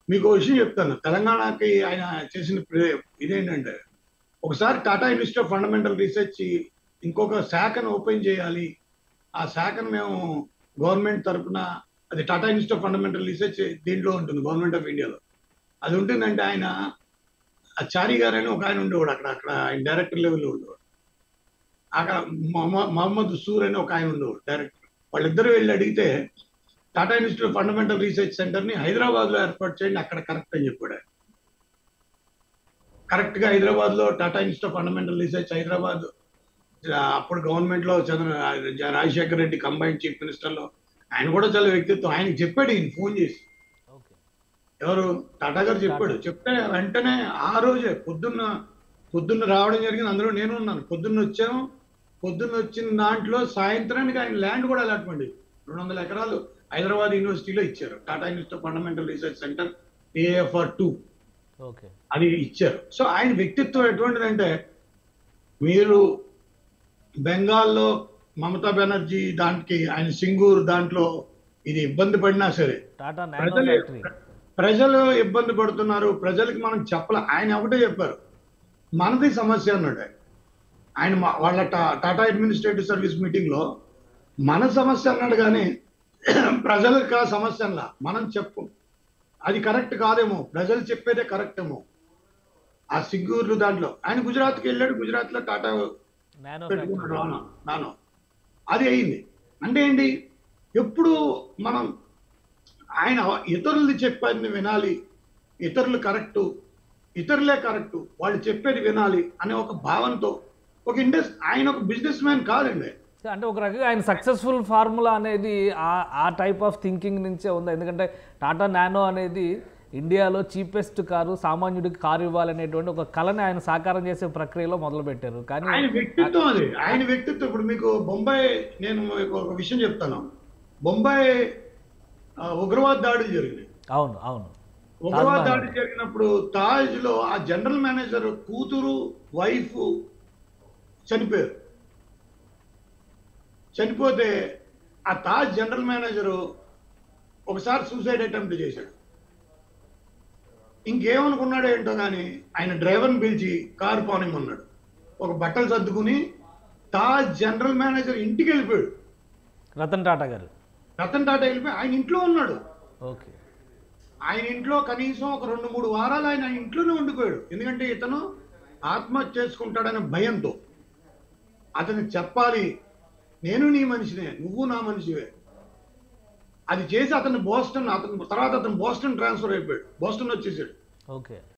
మీకు ఒక విషయం చెప్తాను తెలంగాణకి ఆయన చేసిన ప్రే- ఇదేంటంటే ఒకసారి Tata Institute of Fundamental Research ఇంకొక శాఖను ఓపెన్ చేయాలి ఆ శాఖను మేము గవర్నమెంట్ తరపున అది Tata Institute of Fundamental Research దీంట్లో ఉంటుంది గవర్నమెంట్ ఆఫ్ ఇండియాలో అది ఉంటుందంటే ఆయన ఆ చారి గారు అని ఒక ఆయన ఉండేవాడు అక్కడ అక్కడ ఆయన డైరెక్టర్ లెవెల్లో ఉండేవాడు అక్కడ మొహమ్మ- మహమ్మద్ సూర్ అని ఒక ఆయన ఉండేవాడు డైరెక్టర్ వాళ్ళిద్దరూ వెళ్ళి అడిగితే Tata Institute of Fundamental Research centre ని హైదరాబాద్ లో ఏర్పాటు చేయండి అక్కడ కరెక్ట్ అని చెప్పాడు ఆయన. కరెక్ట్ గా హైదరాబాద్ లో Tata Institute of Fundamental Research Hyderabad ఆ, అప్పుడు గవర్నమెంట్ లో Chandra Rajasekhar Reddy combine chief minister లో ఆయన కూడా చాలా వ్యక్తిత్వం ఆయనకి చెప్పాడు ఈయన ఫోన్ చేసి ఓకే ఎవరు టాటా గారు చెప్పాడు చెప్తే వెంటనే ఆ రోజే పొద్దున్న పొద్దున్న రావడం జరిగింది అందులో నేను ఉన్నాను పొద్దున్న వచ్చాము పొద్దున్న వచ్చిన దాంట్లో సాయంత్రానికి ఆయన ల్యాండ్ కూడా అలాట్మెంట్ రెండు వందల ఎకరాలు హైదరాబాద్ యూనివర్సిటీలో ఇచ్చారు Tata Institute Fundamental Research centre AFR two okay అది ఇచ్చారు సో ఆయన వ్యక్తిత్వం ఎటువంటిదంటే మీరు బెంగాల్లో మమతా బెనర్జీ దానికి ఆయన సింగూర్ దాంట్లో ఇది ఇబ్బంది పడినా సరే టాటా నానో ప్రజలు ఫ్యాక్టరీ ప్రజలు ఇబ్బంది పడుతున్నారు ప్రజలకి మనం చెప్పలే ఆయన ఒకటే చెప్పారు మనది సమస్య అన్నాడు ఆయన. ఆయన మా- వాళ్ళ టా- టాటా అడ్మినిస్ట్రేటివ్ సర్వీస్ మీటింగ్ లో మన సమస్య అన్నాడు కానీ ప్రజలకు ఆ సమస్య అలా మనం చెప్పు అది కరెక్ట్ కాదేమో ప్రజలు చెప్పేదే కరెక్ట్ ఏమో ఆ సిగ్గూర్లు దాంట్లో ఆయన గుజరాత్కి వెళ్ళాడు గుజరాత్ లో టాటా నానో పెట్టుకున్నాడు ఫ్యాక్టరీ నానో నానో అది అయింది అంటే ఏంటి ఎప్పుడు మనం ఆయన ఇతరులు చెప్పేది వినాలి ఇతరులు కరెక్టు ఇతరులే కరెక్టు వాళ్ళు చెప్పేది వినాలి అనే ఒక భావంతో ఒక ఇండస్ ఆయన ఒక బిజినెస్ మ్యాన్ కాదండి అంటే ఒక రకంగా ఆయన సక్సెస్ఫుల్ ఫార్ములా అనేది ఆ ఆ టైప్ ఆఫ్ థింకింగ్ నుంచే ఉంది ఎందుకంటే టాటా నానో అనేది ఇండియాలో చీపెస్ట్ కారు సామాన్యుడికి కారు ఇవ్వాలనేటువంటి ఒక కళని ఆయన సాకారం చేసే ప్రక్రియలో మొదలుపెట్టారు కానీ ఆయన వ్యక్తిత్వం అది ఆయన వ్యక్తిత్వం ఇప్పుడు మీకు బొంబాయి నేను మీకు ఒక విషయం చెప్తాను బొంబాయి ఆ, ఉగ్రవాద దాడులు జరిగినాయి అవును అవును ఉగ్రవాద తాజ్ దాడి జరిగినప్పుడు తాజ్ లో ఆ జనరల్ మేనేజర్ కూతురు వైఫ్ చనిపోయారు చనిపోతే ఆ తాజ్ జనరల్ మేనేజర్ ఒకసారి సూసైడ్ అటెంప్ట్ చేశాడు ఇంకేమనుకున్నాడో ఏంటో కానీ ఆయన డ్రైవర్ని పిలిచి కారు పోనిమ్మన్నాడు ఒక బట్టలు సర్దుకుని తాజ్ జనరల్ మేనేజర్ ఇంటికి వెళ్ళిపోయాడు రతన్ టాటా గారు రతన్ టాటా వెళ్ళిపోయి ఆయన ఇంట్లో ఉన్నాడు ఓకే ఆయన ఇంట్లో కనీసం ఒక రెండు మూడు వారాలు ఆయన ఇంట్లోనే ఉండిపోయాడు ఎందుకంటే ఇతను ఆత్మహత్య చేసుకుంటాడనే భయంతో అతను చెప్పాలి నేను నీ మనిషినే నువ్వు నా మనిషివే అది చేసి అతను బోస్టన్ అతను తర్వాత అతను బోస్టన్ ట్రాన్స్ఫర్ అయిపోయాడు బోస్టన్ వచ్చేసాడు ఓకే